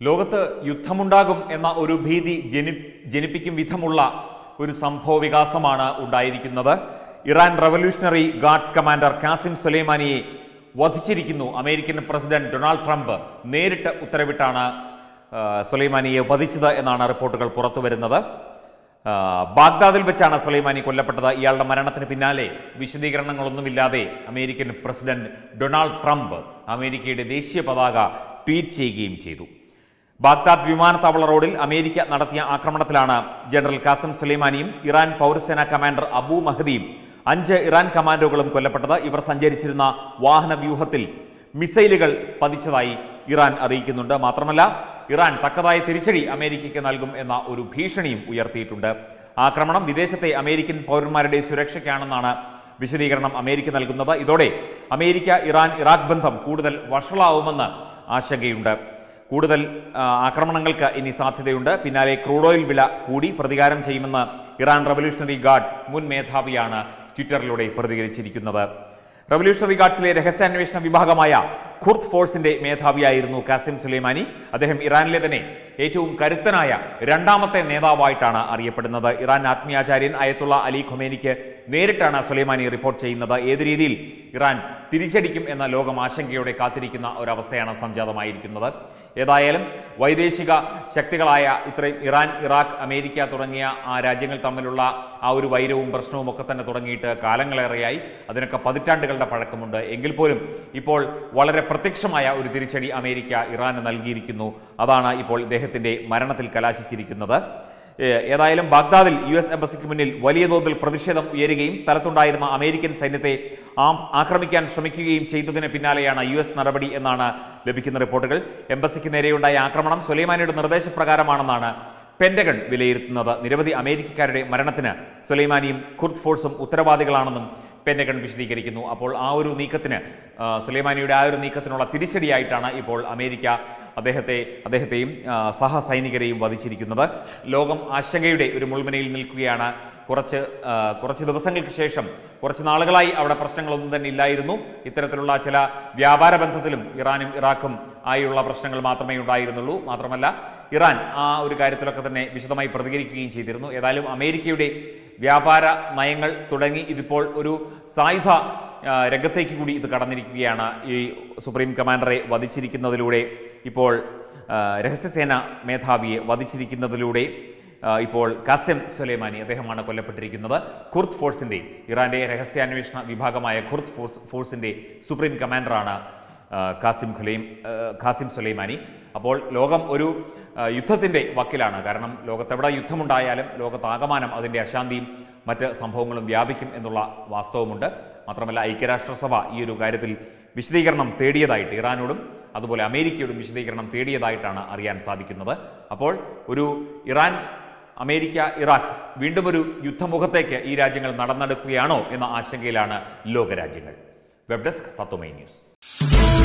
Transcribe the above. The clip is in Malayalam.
ലോകത്ത് യുദ്ധമുണ്ടാകും എന്ന ഒരു ഭീതി ജനി ജനിപ്പിക്കും വിധമുള്ള ഒരു സംഭവ വികാസമാണ് ഉണ്ടായിരിക്കുന്നത് Iran revolutionary guards commander Qasem സുലൈമാനിയെ വധിച്ചിരിക്കുന്നു അമേരിക്കൻ പ്രസിഡന്റ് ഡൊണാൾഡ് ട്രംപ് നേരിട്ട് ഉത്തരവിട്ടാണ് ആ, സുലൈമാനിയെ വധിച്ചത് എന്നാണ് റിപ്പോർട്ടുകൾ പുറത്തുവരുന്നത് ആ, ബാഗ്ദാദിൽ വെച്ചാണ് സുലൈമാനി കൊല്ലപ്പെട്ടത് ഇയാളുടെ മരണത്തിന് പിന്നാലെ വിശദീകരണങ്ങളൊന്നുമില്ലാതെ അമേരിക്കൻ പ്രസിഡന്റ് ഡൊണാൾഡ് ട്രംപ് അമേരിക്കയുടെ ദേശീയ പതാക ട്വീറ്റ് ചെയ്യുകയും ചെയ്തു ബാഗ്ദാദ് വിമാനത്താവള റോഡിൽ അമേരിക്ക നടത്തിയ ആക്രമണത്തിലാണ് ജനറൽ കാസം സുലൈമാനിയും ഇറാൻ പൗരസേനാ കമാൻഡർ അബു മഹദിയും അഞ്ച് ഇറാൻ കമാൻഡോകളും കൊല്ലപ്പെട്ടത് ഇവർ സഞ്ചരിച്ചിരുന്ന വാഹന വ്യൂഹത്തിൽ മിസൈലുകൾ പതിച്ചതായി ഇറാൻ അറിയിക്കുന്നുണ്ട് മാത്രമല്ല ഇറാൻ തക്കതായ തിരിച്ചടി അമേരിക്കയ്ക്ക് നൽകും എന്ന ഒരു ഭീഷണിയും ഉയർത്തിയിട്ടുണ്ട് ആക്രമണം വിദേശത്തെ അമേരിക്കൻ പൗരന്മാരുടെ സുരക്ഷയ്ക്കാണെന്നാണ് വിശദീകരണം അമേരിക്ക നൽകുന്നത് ഇതോടെ അമേരിക്ക ഇറാൻ ഇറാഖ് ബന്ധം കൂടുതൽ വഷളാവുമെന്ന് ആശങ്കയുണ്ട് കൂടുതൽ ആ, ആക്രമണങ്ങൾക്ക് ഇനി സാധ്യതയുണ്ട് പിന്നാലെ ക്രൂഡ് ഓയിൽ വില കൂടി പ്രതികാരം ചെയ്യുമെന്ന് ഇറാൻ റവല്യൂഷണറി ഗാർഡ് മുൻ മേധാവിയാണ് ട്വിറ്ററിലൂടെ പ്രതികരിച്ചിരിക്കുന്നത് റവല്യൂഷണറി ഗാർഡ്സിലെ രഹസ്യാന്വേഷണ വിഭാഗമായ ഖുർദ് ഫോഴ്സിന്റെ മേധാവിയായിരുന്നു കാസിം സുലൈമാനി അദ്ദേഹം ഇറാനിലെ തന്നെ ഏറ്റവും കരുത്തനായ രണ്ടാമത്തെ നേതാവായിട്ടാണ് അറിയപ്പെടുന്നത് ഇറാൻ ആത്മീയാചാര്യൻ അയത്തുള്ള അലി ഖൊമേനിക്ക് നേരിട്ടാണ് സുലൈമാനി റിപ്പോർട്ട് ചെയ്യുന്നത് ഏത് രീതിയിൽ ഇറാൻ തിരിച്ചടിക്കും എന്ന ലോകം ആശങ്കയോടെ കാത്തിരിക്കുന്ന ഒരവസ്ഥയാണ് സംജാതമായിരിക്കുന്നത് ഏതായാലും വൈദേശിക ശക്തികളായ ഇത്രയും ഇറാൻ ഇറാഖ് അമേരിക്ക തുടങ്ങിയ ആ രാജ്യങ്ങൾ തമ്മിലുള്ള ആ ഒരു വൈരവും പ്രശ്നവും ഒക്കെ തന്നെ തുടങ്ങിയിട്ട് കാലങ്ങളേറെയായി അതിനൊക്കെ പതിറ്റാണ്ടുകളുടെ പഴക്കമുണ്ട് എങ്കിൽ പോലും ഇപ്പോൾ വളരെ പ്രത്യക്ഷമായ ഒരു തിരിച്ചടി അമേരിക്ക ഇറാന് നൽകിയിരിക്കുന്നു അതാണ് ഇപ്പോൾ ഇദ്ദേഹത്തിന്റെ മരണത്തിൽ കലാശിച്ചിരിക്കുന്നത് ഏഹ് ഏതായാലും ബാഗ്ദാദിൽ യു എസ് എംബസിക്ക് മുന്നിൽ വലിയ തോതിൽ പ്രതിഷേധം ഉയരുകയും സ്ഥലത്തുണ്ടായിരുന്ന അമേരിക്കൻ സൈന്യത്തെ ആ- ആക്രമിക്കാൻ ശ്രമിക്കുകയും ചെയ്തതിന് പിന്നാലെയാണ് യു എസ് നടപടി എന്നാണ് ലഭിക്കുന്ന റിപ്പോർട്ടുകൾ എംബസിക്ക് നേരെയുണ്ടായ ആക്രമണം സുലൈമാനിയുടെ നിർദ്ദേശപ്രകാരമാണെന്നാണ് പെന്റഗൺ വിലയിരുത്തുന്നത് നിരവധി അമേരിക്കക്കാരുടെ മരണത്തിന് സുലൈമാനിയും ഖുർദ് ഫോഴ്സും ഉത്തരവാദികളാണെന്നും പെന്റഗൺ വിശദീകരിക്കുന്നു അപ്പോൾ ആ ഒരു നീക്കത്തിന് ആ, സുലൈമാനിയുടെ ആ ഒരു നീക്കത്തിനുള്ള തിരിച്ചടിയായിട്ടാണ് ഇപ്പോൾ അമേരിക്ക അദ്ദേഹത്തെ അദ്ദേഹത്തെയും ആ, സഹസൈനികരെയും വധിച്ചിരിക്കുന്നത് ലോകം ആശങ്കയുടെ ഒരു മുൾമുനയിൽ നിൽക്കുകയാണ് കുറച്ച് ആ, കുറച്ച് ദിവസങ്ങൾക്ക് ശേഷം കുറച്ച് നാളുകളായി അവിടെ പ്രശ്നങ്ങളൊന്നും തന്നെ ഇല്ലായിരുന്നു ഇത്തരത്തിലുള്ള ചില വ്യാപാര ബന്ധത്തിലും ഇറാനും ഇറാഖും ആയുള്ള പ്രശ്നങ്ങൾ മാത്രമേ ഉണ്ടായിരുന്നുള്ളൂ മാത്രമല്ല ഇറാൻ ആ ഒരു കാര്യത്തിലൊക്കെ തന്നെ വിശദമായി പ്രതികരിക്കുകയും ചെയ്തിരുന്നു ഏതായാലും അമേരിക്കയുടെ വ്യാപാര നയങ്ങൾ തുടങ്ങി ഇതിപ്പോൾ ഒരു സായുധ ആ, രംഗത്തേക്ക് കൂടി ഇത് കടന്നിരിക്കുകയാണ് ഈ സുപ്രീം കമാൻഡറെ വധിച്ചിരിക്കുന്നതിലൂടെ ഇപ്പോൾ ആ, രഹസ്യസേന മേധാവിയെ വധിച്ചിരിക്കുന്നതിലൂടെ ആ, ഇപ്പോൾ കാസിം സുലൈമാനി അദ്ദേഹമാണ് കൊല്ലപ്പെട്ടിരിക്കുന്നത് ഖുർദ് ഫോഴ്സിന്റെ ഇറാന്റെ രഹസ്യാന്വേഷണ വിഭാഗമായ ഖുർദ് ഫോഴ്സ് ഫോഴ്സിന്റെ സുപ്രീം കമാൻഡറാണ് ആ, കാസിം ഖുലൈം ആ, ഖാസിം സുലൈമാനി അപ്പോൾ ലോകം ഒരു ആ, യുദ്ധത്തിന്റെ വക്കിലാണ് കാരണം ലോകത്തെവിടെ യുദ്ധമുണ്ടായാലും ലോകത്താകമാനം അതിന്റെ അശാന്തിയും മറ്റ് സംഭവങ്ങളും വ്യാപിക്കും എന്നുള്ള വാസ്തവമുണ്ട് മാത്രമല്ല ഐക്യരാഷ്ട്രസഭ ഈ ഒരു കാര്യത്തിൽ വിശദീകരണം തേടിയതായിട്ട് ഇറാനോടും അതുപോലെ അമേരിക്കയോടും വിശദീകരണം തേടിയതായിട്ടാണ് അറിയാൻ സാധിക്കുന്നത് അപ്പോൾ ഒരു ഇറാൻ അമേരിക്ക ഇറാഖ് വീണ്ടും ഒരു യുദ്ധമുഖത്തേക്ക് ഈ രാജ്യങ്ങൾ നടന്നെടുക്കുകയാണോ എന്ന ആശങ്കയിലാണ് ലോകരാജ്യങ്ങൾ വെബ് ഡെസ്ക് തത്വമൈ ന്യൂസ്